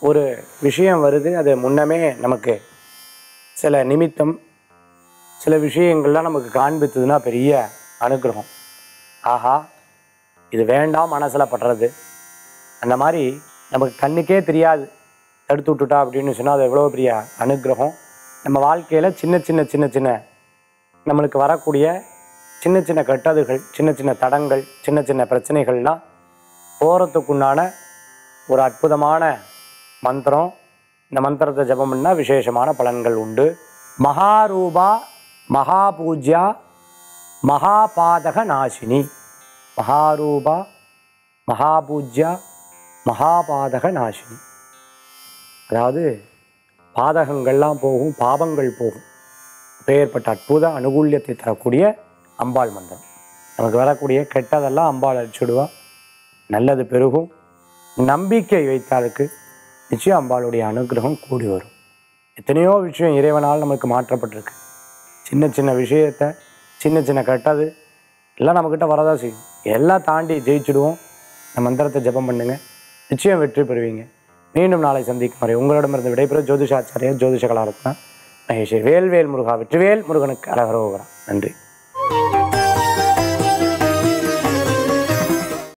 ஒரு விஷயம் வருது அது முன்னமே நமக்கு சில நிமித்தம் சில விஷயங்கள்லாம் நமக்கு காண்பித்ததுன்னா பெரிய அனுகிரகம் ஆஹா இது வேண்டாம் மனசில் படுறது அந்த மாதிரி நமக்கு கண்ணுக்கே தெரியாது தடுத்து விட்டுட்டா அப்படின்னு சொன்னால் அது எவ்வளோ பெரிய அனுகிரகம் நம்ம வாழ்க்கையில் சின்ன சின்ன சின்ன சின்ன நம்மளுக்கு வரக்கூடிய சின்ன சின்ன கெட்டதுகள் சின்ன சின்ன தடங்கள் சின்ன சின்ன பிரச்சனைகள்லாம் போகிறதுக்குண்டான ஒரு அற்புதமான மந்திரம் இந்த மந்திரத்தை ஜெபம் பண்ணால் விசேஷமான பலன்கள் உண்டு மகாரூபா மகாபூஜ்யா மகாபாதக நாசினி மகாரூபா மகாபூஜ்யா மகாபாதக நாசினி அதாவது பாதகங்கள்லாம் போகும் பாவங்கள் போகும் அப்பேற்பட்ட அற்புத அனுகூல்யத்தை தரக்கூடிய அம்பாள் மந்திரம் நமக்கு வரக்கூடிய கெட்டதெல்லாம் அம்பாள் அடிச்சுடுவா நல்லது பெருகும் நம்பிக்கை வைத்தாளுக்கு நிச்சயம் அம்பாளுடைய அனுகிரகம் கூடி வரும் எத்தனையோ விஷயம் இறைவனால் நமக்கு மாற்றப்பட்டிருக்கு சின்ன சின்ன விஷயத்தை சின்ன சின்ன கெட்டது எல்லாம் நம்மக்கிட்ட வரதான் செய்யும் எல்லாம் தாண்டி ஜெயிச்சுடுவோம் இந்த மந்திரத்தை ஜெபம் பண்ணுங்க நிச்சயம் வெற்றி பெறுவீங்க மீண்டும் நாளை சந்திக்கும் வரை உங்களிடமிருந்து விடைபெற ஜோதிஷாச்சாரியர் ஜோதிஷ கலாரத்னா மகேஷ் வேல்வேல் முருகா வெற்றிவேல் முருகனுக்கு அழகரோகரா நன்றி